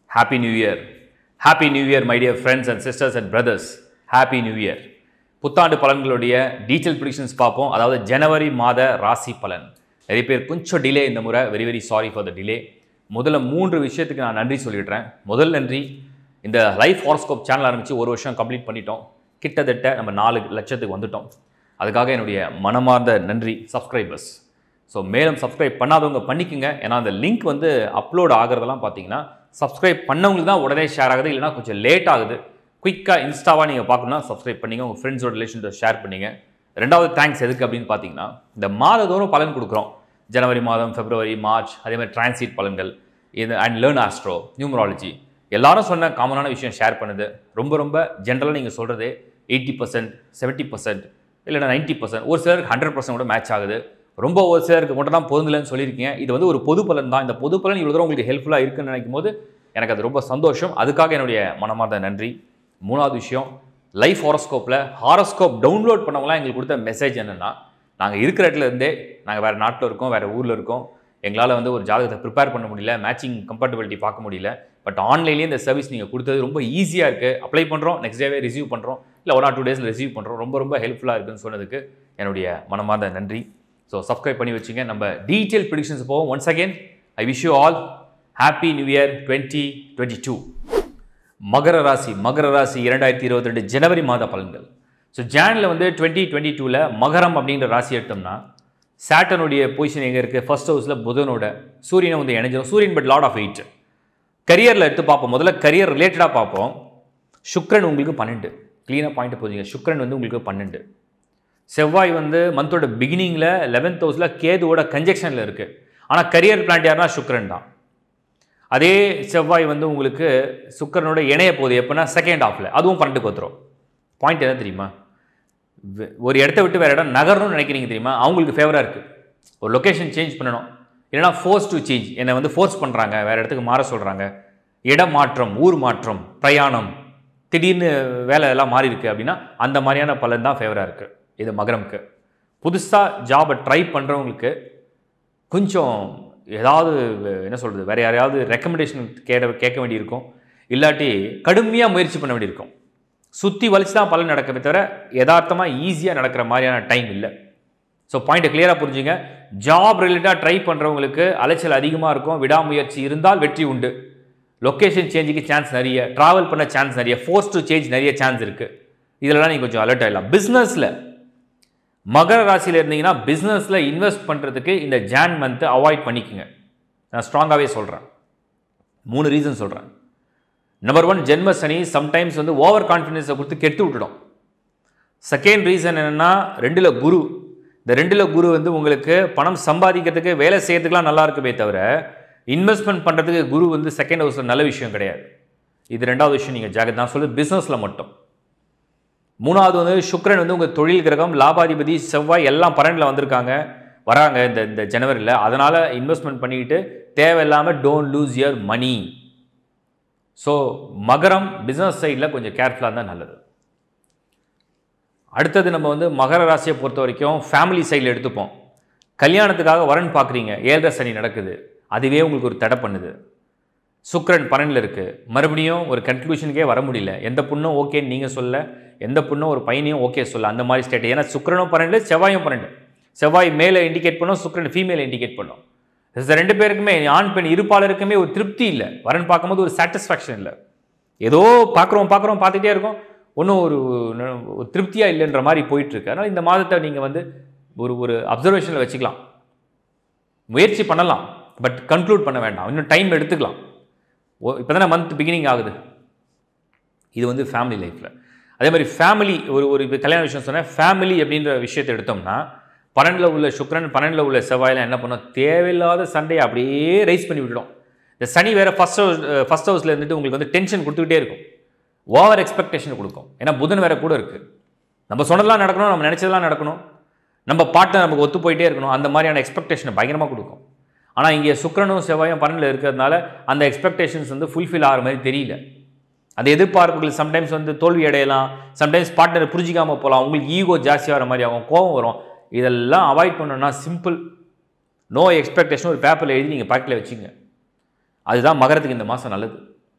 happy new year happy new year my dear friends and sisters and brothers happy new year புத்தாண்டு பலன்களுடைய detail predictions பார்ப்போம் அதாவது ஜனவரி மாத ராசி பலன் நிறைய பேர் கொஞ்சம் டிலே இந்த முறை very very sorry for the delay முதல்ல மூன்று விஷயத்துக்கு நான் நன்றி சொல்லிடுறேன் முதல் நன்றி இந்த லைஃப் ஹாரோஸ்கோப் சேனல் ஆரம்பித்து ஒரு வருஷம் கம்ப்ளீட் பண்ணிட்டோம் கிட்டத்தட்ட நம்ம நாலு லட்சத்துக்கு வந்துட்டோம் அதுக்காக என்னுடைய மனமார்ந்த நன்றி சப்ஸ்கிரைபர்ஸ் ஸோ மேலும் சப்ஸ்கிரைப் பண்ணாதவங்க பண்ணிக்கோங்க ஏன்னா அந்த லிங்க் வந்து அப்லோட் ஆகிறதெல்லாம் பார்த்தீங்கன்னா சப்ஸ்கிரைப் பண்ணவங்களுக்கு தான் உடனே ஷேர் ஆகுது இல்லைனா கொஞ்சம் லேட் ஆகுது குயிக்காக இன்ஸ்டாவாக நீங்கள் பார்க்கணும்னா சப்ஸ்கிரைப் பண்ணிங்க உங்கள் ஃப்ரெண்ட்ஸோட ரிலேஷன் ஷேர் பண்ணிங்க ரெண்டாவது தேங்க்ஸ் எதுக்கு அப்படின்னு பார்த்தீங்கன்னா இந்த மாதத்தோறும் பலன் கொடுக்குறோம் ஜனவரி மாதம் பிப்ரவரி மார்ச் அதே மாதிரி டிரான்சிட் பலன்கள் இது அண்ட் லேர்ன் ஆஸ்ட்ரோ நியூமராலஜி எல்லாரும் சொன்ன காமனான விஷயம் ஷேர் பண்ணுது ரொம்ப ரொம்ப ஜென்ரலாக நீங்கள் சொல்கிறது எயிட்டி பர்சன்ட் செவன்ட்டி பர்சன்ட் இல்லைனா நைன்ட்டி பர்சன்ட் ஒரு சிலருக்கு ஹண்ட்ரட் பர்சன்ட் கூட மேட்ச் ஆகுது ரொம்ப ஒரு சிலருக்கு மட்டும் தான் பொருந்தலன்னு சொல்லியிருக்கீங்க இது வந்து ஒரு பொது பலன் தான் இந்த பொது பலன் இவ்வளோ தூரம் உங்களுக்கு ஹெல்ப்ஃபுல்லாக இருக்குன்னு நினைக்கும் போது எனக்கு அது ரொம்ப சந்தோஷம் அதுக்காக என்னுடைய மனமார்ந்த நன்றி மூணாவது விஷயம் லைஃப் ஹாரோஸ்கோப்பில் ஹாரோஸ்கோப் டவுன்லோட் பண்ணவங்களாம் எங்களுக்கு கொடுத்த மெசேஜ் என்னென்னா நாங்கள் இருக்கிற இடத்துல இருந்தே நாங்கள் வேறு நாட்டில் இருக்கோம் வேறு ஊரில் இருக்கோம் எங்களால் வந்து ஒரு ஜாதகத்தை ப்ரிப்பேர் பண்ண முடியல மேட்சிங் கம்பேட்டபிலிட்டி பார்க்க முடியல பட் ஆன்லைன்லேயே இந்த சர்வீஸ் நீங்கள் கொடுத்தது ரொம்ப ஈஸியாக இருக்குது அப்ளை பண்ணுறோம் நெக்ஸ்ட் டேவே ரிசீவ் பண்ணுறோம் இல்லை ஒன் ஆர் டூ டேஸில் ரிசீவ் பண்ணுறோம் ரொம்ப ரொம்ப ஹெல்ப்ஃபுல்லாக இருக்குன்னு சொன்னதுக்கு என்னுடைய மனமார்ந்த நன்றி ஸோ சப்ஸ்கிரைப் பண்ணி வச்சுங்க நம்ம டீட்டெயில் ப்ரிடிக்ஷன்ஸ் போவோம் once again I wish you all happy new year twenty twenty two மகர ராசி மகர ராசி இரண்டாயிரத்தி இருபத்தி ரெண்டு ஜனவரி மாத பலன்கள் ஸோ ஜானில் வந்து டுவெண்ட்டி டுவெண்ட்டி டூவில் மகரம் அப்படின்ற ராசி எடுத்தோம்னா சாட்டனுடைய பொசிஷன் எங்கே இருக்குது ஃபர்ஸ்ட் ஹவுஸில் புதனோட சூரியனை வந்து இணைஞ்சிடும் சூரியன் பட் லாட் ஆஃப் எயிட் கரியரில் எடுத்து பார்ப்போம் முதல்ல கரியர் ரிலேட்டடாக பார்ப்போம் சுக்ரன் உங்களுக்கு பன்னெண்டு க்ளீனாக பாயிண்ட் போதிங்க சுக்ரன் வந்து உங்களுக்கு பன்னெண்டு செவ்வாய் வந்து மந்தோட பிகினிங்கில் லெவன்த் ஹவுஸில் கேதுவோட கன்ஜெக்ஷனில் இருக்குது ஆனால் கரியர் பிளான்ட் யாருன்னா சுக்ரன் தான் அதே செவ்வாய் வந்து உங்களுக்கு சுக்கரனோட இணைய போகுது எப்போனா செகண்ட் ஹாஃபில் அதுவும் பன்னெண்டுக்கு வந்துடும் பாயிண்ட் என்ன தெரியுமா வெ- ஒரு இடத்த விட்டு வேறு இடம் நகரணும்னு நினைக்கிறீங்க தெரியுமா அவங்களுக்கு ஃபேவராக இருக்குது ஒரு லொக்கேஷன் சேஞ்ச் பண்ணணும் இல்லைனா ஃபோர்ஸ் டு சேஞ்ச் என்னை வந்து ஃபோர்ஸ் பண்ணுறாங்க வேறு இடத்துக்கு மாற சொல்கிறாங்க இடம் மாற்றம் ஊர் மாற்றம் பிரயாணம் திடீர்னு வேலை எல்லாம் மாறி இருக்கு அப்படின்னா அந்த மாதிரியான பலன் தான் ஃபேவராக இருக்குது இது மகரம்க்கு புதுசாக ஜாபை ட்ரை பண்ணுறவங்களுக்கு கொஞ்சம் ஏதாவது வே- என்ன சொல்கிறது வேறு யாரையாவது ரெக்கமெண்டேஷன் கேட கேட்க வேண்டியிருக்கும் இல்லாட்டி கடுமையாக முயற்சி பண்ண வேண்டியிருக்கும் சுற்றி வலிச்சு தான் பலன் நடக்கவே தவிர யதார்த்தமாக ஈஸியாக நடக்கிற மாதிரியான டைம் இல்லை ஸோ பாயிண்ட்டை கிளியராக புரிஞ்சுங்க ஜாப் ரிலேட்டாக ட்ரை பண்ணுறவங்களுக்கு அலைச்சல் அதிகமாக இருக்கும் விடாமுயற்சி இருந்தால் வெற்றி உண்டு லொக்கேஷன் சேஞ்சுக்கு சான்ஸ் நிறைய ட்ராவல் பண்ண சான்ஸ் நிறைய ஃபோர்ஸ் டு சேஞ்ச் நிறைய சான்ஸ் இருக்குது இதெல்லாம் நீங்கள் கொஞ்சம் அலர்ட் ஆகிடலாம் பிஸ்னஸில் மகர ராசியில் இருந்தீங்கன்னா பிஸ்னஸில் இன்வெஸ்ட் பண்ணுறதுக்கு இந்த ஜான் மந்த்தை அவாய்ட் பண்ணிக்கோங்க நான் ஸ்ட்ராங்காகவே சொல்கிறேன் மூணு ரீசன் சொல்கிறேன் நம்பர் ஒன் ஜென்ம சனி சம்டைம்ஸ் வந்து ஓவர் கான்ஃபிடென்ஸை கொடுத்து கெடுத்து விட்டுடும் செகண்ட் ரீசன் என்னென்னா ரெண்டில் குரு இந்த ரெண்டில் குரு வந்து உங்களுக்கு பணம் சம்பாதிக்கிறதுக்கு வேலை செய்யறதுக்குலாம் நல்லா இருக்குமே தவிர இன்வெஸ்ட்மெண்ட் பண்ணுறதுக்கு குரு வந்து செகண்ட் ஹவுஸில் நல்ல விஷயம் கிடையாது இது ரெண்டாவது விஷயம் நீங்கள் ஜாகிரதை நான் சொல்லுது பிஸ்னஸில் மட்டும் மூணாவது வந்து சுக்கிரன் வந்து உங்கள் தொழில் கிரகம் லாபாதிபதி செவ்வாய் எல்லாம் பன்னெண்டில் வந்திருக்காங்க வராங்க இந்த இந்த ஜனவரியில் அதனால் இன்வெஸ்ட்மெண்ட் பண்ணிக்கிட்டு தேவையில்லாமல் don't lose your money so மகரம் பிஸ்னஸ் சைடில் கொஞ்சம் கேர்ஃபுல்லாக இருந்தால் நல்லது அடுத்தது நம்ம வந்து மகர ராசியை பொறுத்த வரைக்கும் ஃபேமிலி சைடில் எடுத்துப்போம் கல்யாணத்துக்காக வரன் பார்க்குறீங்க ஏழரை சனி நடக்குது அதுவே உங்களுக்கு ஒரு தடை பண்ணுது சுக்கிரன் பன்னெண்டில் இருக்குது மறுபடியும் ஒரு கன்க்ளூஷனுக்கே வர முடியல எந்த பொண்ணும் ஓகேன்னு நீங்கள் சொல்ல எந்த பொண்ணும் ஒரு பையனையும் ஓகே சொல்ல அந்த மாதிரி ஸ்டேட் ஏன்னா சுக்கிரனும் பன்னெண்டு செவ்வாயும் பன்னெண்டு செவ்வாய் மேலே இண்டிகேட் பண்ணும் சுக்கிரன் ஃபீமேலை இண்டிகேட் பண்ணும் இந்த ரெண்டு பேருக்குமே ஆண் பெண் இருப்பாளருக்குமே ஒரு திருப்தி இல்லை வரன் பார்க்கும்போது ஒரு சாட்டிஸ்ஃபேக்ஷன் இல்லை ஏதோ பார்க்குறோம் பார்க்குறோம் பார்த்துட்டே இருக்கோம் ஒன்றும் ஒரு ஒரு திருப்தியாக இல்லைன்ற மாதிரி போயிட்டுருக்கு அதனால் இந்த மாதத்தை நீங்கள் வந்து ஒரு ஒரு அப்சர்வேஷனில் வச்சுக்கலாம் முயற்சி பண்ணலாம் பட் கன்க்ளூட் பண்ண வேண்டாம் இன்னும் டைம் எடுத்துக்கலாம் இப்போ தானே மந்த் பிகினிங் ஆகுது இது வந்து ஃபேமிலி லைஃப்பில் அதே மாதிரி ஃபேமிலி ஒரு ஒரு இப்ப கல்யாண விஷயம் சொன்னேன் ஃபேமிலி அப்படின்ற விஷயத்தை எடுத்தோம்னா பன்னெண்டில் உள்ள சுக்கிரன் பன்னெண்டில் உள்ள செவ்வாயில் என்ன பண்ணோம் தேவையில்லாத சண்டையை அப்படியே ரைஸ் பண்ணி விட்டுடும் இந்த சனி வேறு ஃபஸ்ட் ஹவுஸ் ஃபஸ்ட் ஹவுஸில் இருந்துட்டு உங்களுக்கு வந்து டென்ஷன் கொடுத்துக்கிட்டே இருக்கும் ஓவர் எக்ஸ்பெக்டேஷன் கொடுக்கும் ஏன்னா புதன் வேற கூட இருக்குது நம்ம சொன்னதெல்லாம் நடக்கணும் நம்ம நினச்சதெல்லாம் நடக்கணும் நம்ம பாட்டை நமக்கு ஒத்து போயிட்டே இருக்கணும் அந்த மாதிரியான எக்ஸ்பெக்டேஷனை பயங்கரமாக கொடுக்கும் ஆனால் இங்கே சுக்கிரனும் செவ்வாயும் பன்னெண்டில் இருக்கிறதுனால அந்த எக்ஸ்பெக்டேஷன்ஸ் வந்து ஃபுல்ஃபில் ஆகிற மாதிரி தெரியல அந்த எதிர்பார்ப்புகள் சம்டைம்ஸ் வந்து தோல்வி அடையலாம் சம்டைம்ஸ் பார்ட்னரை புரிஞ்சிக்காமல் போகலாம் உங்களுக்கு ஈகோ ஜாஸ்தி ஆகிற மாதிரி ஆகும் கோவம் வரும் இதெல்லாம் அவாய்ட் பண்ணணும்னா சிம்பிள் நோ எக்ஸ்பெக்டேஷன் ஒரு பேப்பரில் எழுதி நீங்கள் பாக்கெட்டில் வச்சுங்க அதுதான் மகரத்துக்கு இந்த மாதம் நல்லது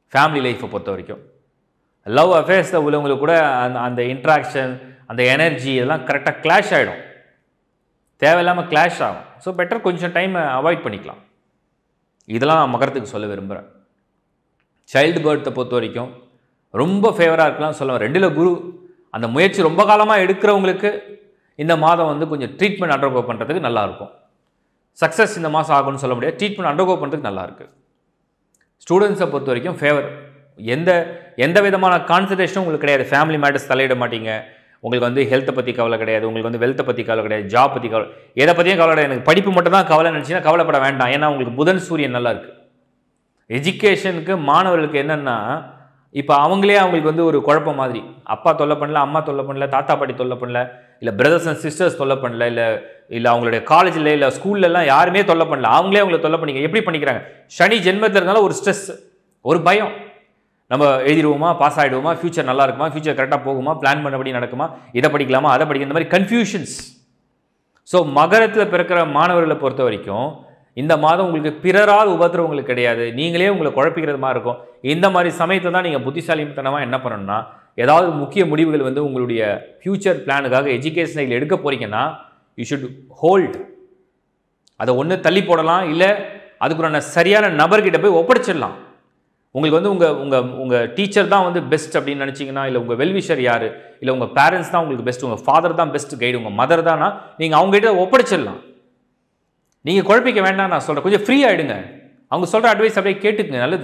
ஃபேமிலி லைஃப்பை பொறுத்த வரைக்கும் லவ் அஃபேர்ஸில் உள்ளவங்களுக்கு கூட அந்த அந்த இன்ட்ராக்ஷன் அந்த எனர்ஜி இதெல்லாம் கரெக்டாக கிளாஷ் ஆகிடும் தேவையில்லாமல் கிளாஷ் ஆகும் ஸோ பெட்டர் கொஞ்சம் டைமை அவாய்ட் பண்ணிக்கலாம் இதெல்லாம் நான் மகரத்துக்கு சொல்ல விரும்புகிறேன் சைல்டு பேர்த்தை பொறுத்த வரைக்கும் ரொம்ப ஃபேவராக இருக்கலாம் சொல்லுவேன் ரெண்டில் குரு அந்த முயற்சி ரொம்ப காலமாக எடுக்கிறவங்களுக்கு இந்த மாதம் வந்து கொஞ்சம் ட்ரீட்மெண்ட் அண்டர்கோ பண்ணுறதுக்கு நல்லாயிருக்கும் சக்ஸஸ் இந்த மாதம் ஆகும்னு சொல்ல முடியாது ட்ரீட்மெண்ட் அண்டர்கோ பண்ணுறதுக்கு நல்லாயிருக்கு ஸ்டூடெண்ட்ஸை பொறுத்த வரைக்கும் ஃபேவர் எந்த எந்த விதமான கான்சன்ட்ரேஷனும் உங்களுக்கு கிடையாது ஃபேமிலி மேட்டர்ஸ் தலையிட மாட்டீங்க உங்களுக்கு வந்து ஹெல்த்தை பற்றி கவலை கிடையாது உங்களுக்கு வந்து வெல்த்தை பற்றி கவலை கிடையாது ஜாப் பற்றி கவலை எதை பற்றியும் கவலை கிடையாது எனக்கு படிப்பு மட்டும் தான் கவலை நினச்சிங்கன்னா கவலைப்பட வேண்டாம் ஏன்னா உங்களுக்கு புதன் சூரியன் நல்லா இருக்குது எஜுகேஷனுக்கு மாணவர்களுக்கு என்னென்னா இப்போ அவங்களே அவங்களுக்கு வந்து ஒரு குழப்பம் மாதிரி அப்பா தொல்லை பண்ணல அம்மா தொல்லை பண்ணல தாத்தா பாட்டி தொல்லை பண்ணல இல்லை பிரதர்ஸ் அண்ட் சிஸ்டர்ஸ் தொல்லை பண்ணல இல்லை இல்லை அவங்களுடைய காலேஜில் இல்லை ஸ்கூல்லலாம் யாருமே தொல்லை பண்ணல அவங்களே அவங்களை தொல்லை பண்ணிக்க எப்படி பண்ணிக்கிறாங்க சனி ஜென்மத்தில் இருந்தாலும் ஒரு ஸ்ட்ரெஸ் ஒரு பயம் நம்ம எழுதிடுவோமா பாஸ் ஆகிடுவோமா ஃபியூச்சர் நல்லா இருக்குமா ஃபியூச்சர் கரெக்டாக போகுமா பிளான் பண்ணபடி நடக்குமா இதை படிக்கலாமா அதை படிக்க இந்த மாதிரி கன்ஃபியூஷன்ஸ் ஸோ மகரத்தில் பிறக்கிற மாணவர்களை பொறுத்த வரைக்கும் இந்த மாதம் உங்களுக்கு பிறரால் உபத்திரம் உங்களுக்கு கிடையாது நீங்களே உங்களை குழப்பிக்கிறது மாதிரி இருக்கும் இந்த மாதிரி சமயத்தை தான் நீங்கள் புத்திசாலித்தனமாக என்ன பண்ணணும்னா ஏதாவது முக்கிய முடிவுகள் வந்து உங்களுடைய ஃப்யூச்சர் பிளானுக்காக எஜுகேஷனில் எடுக்க போகிறீங்கன்னா யூ ஷுட் ஹோல்ட் அதை ஒன்று தள்ளி போடலாம் இல்லை அதுக்குறான சரியான நபர்கிட்ட போய் ஒப்படைச்சிடலாம் உங்களுக்கு வந்து உங்கள் உங்கள் உங்கள் டீச்சர் தான் வந்து பெஸ்ட் அப்படின்னு நினச்சிங்கன்னா இல்லை உங்கள் வெல்விஷர் யார் இல்லை உங்கள் பேரண்ட்ஸ் தான் உங்களுக்கு பெஸ்ட் உங்கள் ஃபாதர் தான் பெஸ்ட் கைடு உங்கள் மதர் தானா நீங்கள் அவங்ககிட்ட ஒப்படைச்சிடலாம் நீங்கள் குழப்பிக்க வேண்டாம் நான் சொல்கிறேன் கொஞ்சம் ஃப்ரீ ஆகிடுங்க அவங்க சொல்கிற அட்வைஸ் அப்படியே கேட்டுக்குங்க நல்லது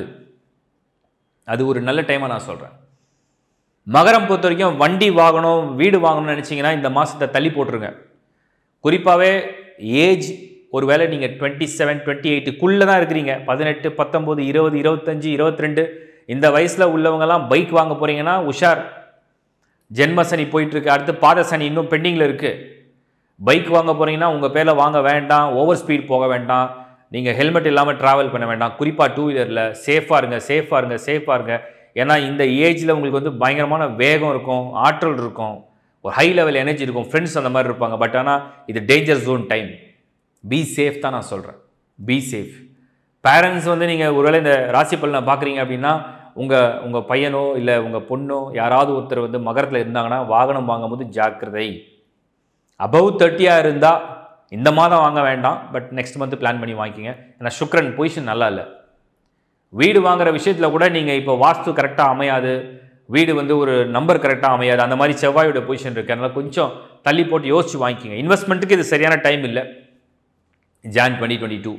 அது ஒரு நல்ல டைமாக நான் சொல்கிறேன் மகரம் பொறுத்த வரைக்கும் வண்டி வாங்கணும் வீடு வாங்கணும்னு நினச்சிங்கன்னா இந்த மாதத்தை தள்ளி போட்டுருங்க குறிப்பாகவே ஏஜ் ஒருவேளை நீங்கள் டுவெண்ட்டி செவன் டுவெண்ட்டி எயிட்டுக்குள்ளே தான் இருக்கிறீங்க பதினெட்டு பத்தொம்போது இருபது இருபத்தஞ்சி இருபத்தி ரெண்டு இந்த வயசில் உள்ளவங்கெல்லாம் பைக் வாங்க போகிறீங்கன்னா உஷார் ஜென்ம சனி போயிட்டுருக்கு அடுத்து பாத சனி இன்னும் பெண்டிங்கில் இருக்குது பைக் வாங்க போகிறீங்கன்னா உங்கள் பேரில் வாங்க வேண்டாம் ஓவர் ஸ்பீட் போக வேண்டாம் நீங்கள் ஹெல்மெட் இல்லாமல் ட்ராவல் பண்ண வேண்டாம் குறிப்பாக டூ வீலரில் சேஃபாக இருங்க சேஃபாக இருங்க சேஃபாக இருங்க ஏன்னா இந்த ஏஜில் உங்களுக்கு வந்து பயங்கரமான வேகம் இருக்கும் ஆற்றல் இருக்கும் ஒரு ஹை லெவல் எனர்ஜி இருக்கும் ஃப்ரெண்ட்ஸ் அந்த மாதிரி இருப்பாங்க பட் ஆனால் இது danger zone time be safe தான் நான் சொல்கிறேன் பி சேஃப் பேரண்ட்ஸ் வந்து நீங்கள் ஒருவேளை இந்த ராசி பலனை பார்க்குறீங்க அப்படின்னா உங்கள் உங்கள் பையனோ இல்லை உங்கள் பொண்ணோ யாராவது ஒருத்தர் வந்து மகரத்தில் இருந்தாங்கன்னா வாகனம் வாங்கும்போது ஜாக்கிரதை அபவ் தேர்ட்டியாக இருந்தால் இந்த மாதம் வாங்க வேண்டாம் பட் நெக்ஸ்ட் மந்த் பிளான் பண்ணி வாங்கிக்கிங்க ஏன்னா சுக்ரன் பொசிஷன் நல்லா இல்லை வீடு வாங்குற விஷயத்தில் கூட நீங்கள் இப்போ வாஸ்து கரெக்டாக அமையாது வீடு வந்து ஒரு நம்பர் கரெக்டாக அமையாது அந்த மாதிரி செவ்வாயோட பொசிஷன் இருக்குது அதனால் கொஞ்சம் தள்ளி போட்டு யோசிச்சு வாங்கிக்கிங்க இன்வெஸ்ட்மெண்ட்டுக்கு இது சரியான டைம் இல்லை Jan twenty twenty two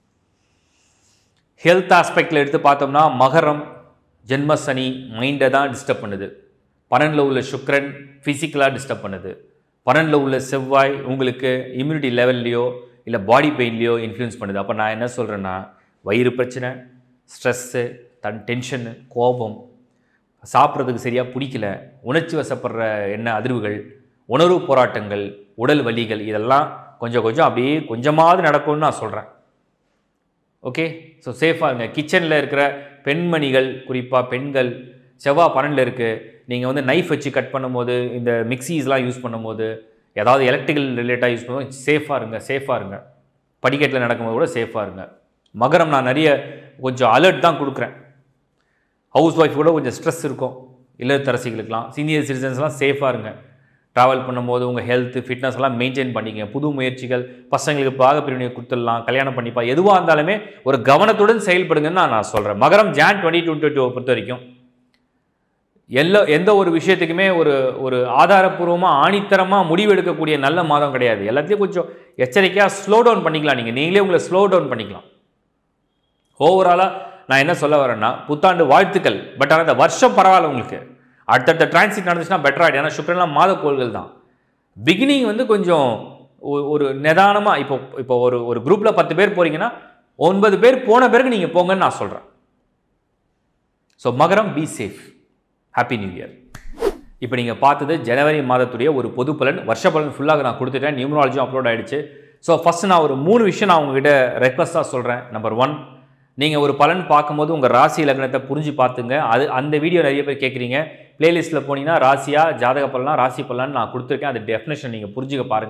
health ஆஸ்பெக்டில் எடுத்து பார்த்தோம்னா மகரம் ஜென்ம சனி மைண்டை தான் டிஸ்டர்ப் பண்ணுது பன்னெண்டில் உள்ள சுக்ரன் ஃபிசிக்கலாக டிஸ்டர்ப் பண்ணுது பன்னெண்டில் உள்ள செவ்வாய் உங்களுக்கு இம்யூனிட்டி லெவல்லையோ இல்லை பாடி பெயின்லையோ இன்ஃப்ளூயன்ஸ் பண்ணுது அப்போ நான் என்ன சொல்கிறேன்னா வயிறு பிரச்சனை ஸ்ட்ரெஸ்ஸு தன் டென்ஷனு கோபம் சாப்பிட்றதுக்கு சரியாக பிடிக்கல உணர்ச்சி வசப்படுற எண்ண அதிர்வுகள் உணர்வு போராட்டங்கள் உடல் வலிகள் இதெல்லாம் கொஞ்சம் கொஞ்சம் அப்படியே கொஞ்சமாவது நடக்கும்னு நான் சொல்கிறேன் ஓகே ஸோ சேஃபாக இருங்க கிச்சனில் இருக்கிற பெண்மணிகள் குறிப்பாக பெண்கள் செவ்வாய் பன்னெண்டில் இருக்குது நீங்கள் வந்து நைஃப் வச்சு கட் பண்ணும்போது இந்த மிக்சிஸ்லாம் யூஸ் பண்ணும்போது ஏதாவது எலக்ட்ரிக்கல் ரிலேட்டாக யூஸ் பண்ணும்போது சேஃபாக இருங்க சேஃபாக இருங்க படிக்கட்டில் நடக்கும்போது கூட சேஃபாக இருங்க மகரம் நான் நிறைய கொஞ்சம் அலர்ட் தான் கொடுக்குறேன் ஹவுஸ் ஒய்ஃப் கூட கொஞ்சம் ஸ்ட்ரெஸ் இருக்கும் இல்லத்தரசிகளுக்கெல்லாம் சீனியர் சிட்டிசன்ஸ்லாம் சேஃபாக இருங்க ட்ராவல் பண்ணும்போது உங்கள் ஹெல்த் ஃபிட்னஸ் எல்லாம் மெயின்டைன் பண்ணிக்கங்க புது முயற்சிகள் பசங்களுக்கு பாகப்பிரிவினை கொடுத்துடலாம் கல்யாணம் பண்ணிப்பா எதுவாக இருந்தாலுமே ஒரு கவனத்துடன் செயல்படுங்கன்னு நான் நான் சொல்கிறேன் மகரம் ஜான் டுவெண்ட்டி டுவெண்ட்டி டூ பொறுத்த வரைக்கும் எல்லா எந்த ஒரு விஷயத்துக்குமே ஒரு ஒரு ஆதாரப்பூர்வமாக ஆணித்தரமாக முடிவு எடுக்கக்கூடிய நல்ல மாதம் கிடையாது எல்லாத்தையும் கொஞ்சம் எச்சரிக்கையாக ஸ்லோ டவுன் பண்ணிக்கலாம் நீங்கள் நீங்களே உங்களை ஸ்லோ டவுன் பண்ணிக்கலாம் ஓவராலாக நான் என்ன சொல்ல வரேன்னா புத்தாண்டு வாழ்த்துக்கள் பட் ஆனால் இந்த வருஷம் பரவாயில்ல உங்களுக்கு அடுத்தடுத்த டிரான்சிட் நடந்துச்சுன்னா பெட்டர் ஆகிடும் ஏன்னா சுக்கரன்லாம் மாத கோள்கள் தான் பிகினிங் வந்து கொஞ்சம் ஒ- ஒரு நிதானமாக இப்போ இப்போ ஒரு ஒரு குரூப்பில் பத்து பேர் போகிறீங்கன்னா ஒன்பது பேர் போன பிறகு நீங்கள் போங்கன்னு நான் சொல்கிறேன் ஸோ மகரம் be safe happy new year இப்போ நீங்கள் பார்த்தது ஜனவரி மாதத்துடைய ஒரு பொது பலன் வருஷ பலன் ஃபுல்லாக நான் கொடுத்துட்டேன் நியூமராலஜியும் அப்லோட் ஆயிடுச்சு ஸோ ஃபஸ்ட்டு நான் ஒரு மூணு விஷயம் நான் உங்ககிட்ட ரெக்வஸ்ட்டாக சொல்கிறேன் நம்பர் ஒன் நீங்கள் ஒரு பலன் பார்க்கும்போது உங்கள் ராசி லக்னத்தை புரிஞ்சு பார்த்துங்க அது அந்த வீடியோ நிறைய பேர் கேட்குறீங்க பிளேலிஸ்ட்டில் போனீங்கன்னா ராசியா ஜாதக பலனா ராசி பலன் நான் கொடுத்துருக்கேன் அது டெஃபினேஷன் நீங்கள் புரிஞ்சுக்க பாருங்கள்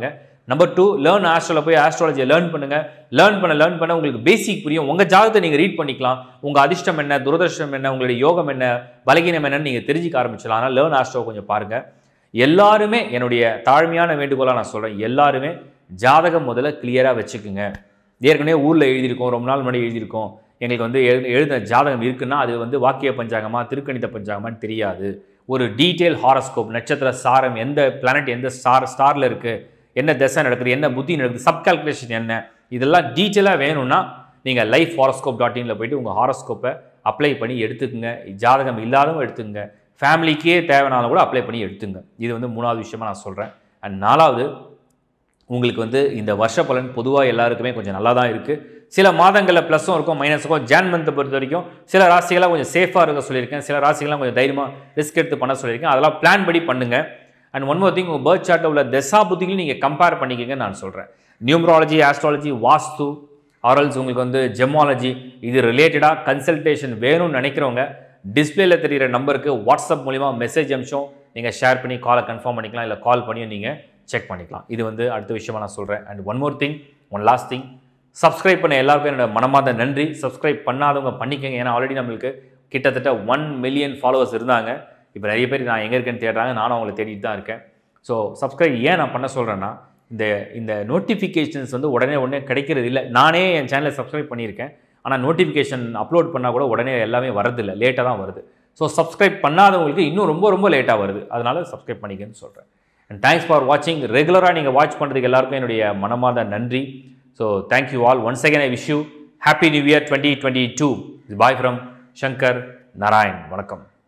நம்பர் டூ லேர்ன் ஆஸ்ட்ரோல போய் ஆஸ்ட்ராலஜியை லேர்ன் பண்ணுங்க லேர்ன் பண்ண லேர்ன் பண்ண உங்களுக்கு பேசிக் புரியும் உங்க ஜாதகத்தை நீங்க ரீட் பண்ணிக்கலாம் உங்க அதிர்ஷ்டம் என்ன துரதிர்ஷ்டம் என்ன உங்களுடைய யோகம் என்ன பலகீனம் என்னன்னு நீங்க தெரிஞ்சுக்க ஆரம்பிச்சலாம் ஆனால் லேர்ன் ஆஸ்ட்ரோ கொஞ்சம் பாருங்க எல்லாருமே என்னுடைய தாழ்மையான வேண்டுகோளாக நான் சொல்றேன் எல்லாருமே ஜாதகம் முதல்ல கிளியரா வச்சுக்குங்க ஏற்கனவே ஊரில் எழுதியிருக்கோம் ரொம்ப நாள் முன்னாடி எழுதியிருக்கோம் எங்களுக்கு வந்து எழு எழுதின ஜாதகம் இருக்குன்னா அது வந்து வாக்கிய பஞ்சாங்கமா திருக்கணித பஞ்சாங்கமான்னு தெரியாது ஒரு டீட்டெயில் ஹாரஸ்கோப் நட்சத்திர சாரம் எந்த பிளானட் எந்த ஸ்டார் ஸ்டாரில் இருக்குது என்ன திசை நடக்குது என்ன புத்தி நடக்குது சப் கால்குலேஷன் என்ன இதெல்லாம் டீட்டெயிலாக வேணும்னா நீங்கள் லைஃப் ஹாரஸ்கோப் டாட் இனில் போயிட்டு உங்கள் ஹாரஸ்கோப்பை அப்ளை பண்ணி எடுத்துக்கங்க ஜாதகம் இல்லாதவங்க எடுத்துக்கங்க ஃபேமிலிக்கே தேவைனாலும் கூட அப்ளை பண்ணி எடுத்துங்க இது வந்து மூணாவது விஷயமா நான் சொல்கிறேன் அண்ட் நாலாவது உங்களுக்கு வந்து இந்த வருஷ பலன் பொதுவாக எல்லாருக்குமே கொஞ்சம் நல்லா தான் இருக்குது சில மாதங்களில் ப்ளஸும் இருக்கும் மைனஸுக்கும் ஜான் மந்த்தை பொறுத்த வரைக்கும் சில ராசிகளாக கொஞ்சம் சேஃபாக இருக்க சொல்லியிருக்கேன் சில ராசிகள்லாம் கொஞ்சம் தைரியமாக ரிஸ்க் எடுத்து பண்ண சொல்லியிருக்கேன் அதெல்லாம் பிளான் படி பண்ணுங்கள் அண்ட் ஒன் மோர் திங் உங்கள் பேர்த் சார்ட்டில் உள்ள தசா புத்திகளையும் நீங்கள் கம்பேர் பண்ணிக்கங்க நான் சொல்கிறேன் நியூமராலஜி ஆஸ்ட்ராலஜி வாஸ்து ஆரல்ஸ் உங்களுக்கு வந்து ஜெமாலஜி இது ரிலேட்டடாக கன்சல்டேஷன் வேணும்னு நினைக்கிறவங்க டிஸ்பிளேல தெரிகிற நம்பருக்கு வாட்ஸ்அப் மூலிமா மெசேஜ் அம்சம் நீங்கள் ஷேர் பண்ணி காலை கன்ஃபார்ம் பண்ணிக்கலாம் இல்லை கால் பண்ணியும் நீங்கள் செக் பண்ணிக்கலாம் இது வந்து அடுத்த விஷயமா நான் சொல்கிறேன் and one more thing one last thing subscribe பண்ண எல்லாருக்கும் என்னோட மனமார்ந்த நன்றி சப்ஸ்கிரைப் பண்ணாதவங்க பண்ணிக்கங்க ஏன்னா ஆல்ரெடி நம்மளுக்கு கிட்டத்தட்ட ஒன் மில்லியன் ஃபாலோவர்ஸ் இருந்தாங்க இப்போ நிறைய பேர் நான் எங்கே இருக்கேன்னு தேடுறாங்க நானும் அவங்கள தேடிட்டு தான் இருக்கேன் ஸோ சப்ஸ்கிரைப் ஏன் நான் பண்ண சொல்கிறேன்னா இந்த இந்த நோட்டிஃபிகேஷன்ஸ் வந்து உடனே உடனே கிடைக்கிறது இல்லை நானே என் சேனலை சப்ஸ்கிரைப் பண்ணியிருக்கேன் ஆனால் நோட்டிஃபிகேஷன் அப்லோட் பண்ணால் கூட உடனே எல்லாமே வரதில்லை லேட்டாக தான் வருது ஸோ சப்ஸ்கிரைப் பண்ணாதவங்களுக்கு இன்னும் ரொம்ப ரொம்ப லேட்டாக வருது அதனால சப்ஸ்கிரைப் பண்ணிக்கன்னு சொல்கிறேன் அண்ட் தேங்க்ஸ் ஃபார் வாட்சிங் ரெகுலராக நீங்கள் வாட்ச் பண்ணுறதுக்கு எல்லாருக்கும் என்னுடைய மனமார்ந்த நன்றி so thank you all once again I wish you happy new year twenty twenty two bye from Shankar Narayan வணக்கம்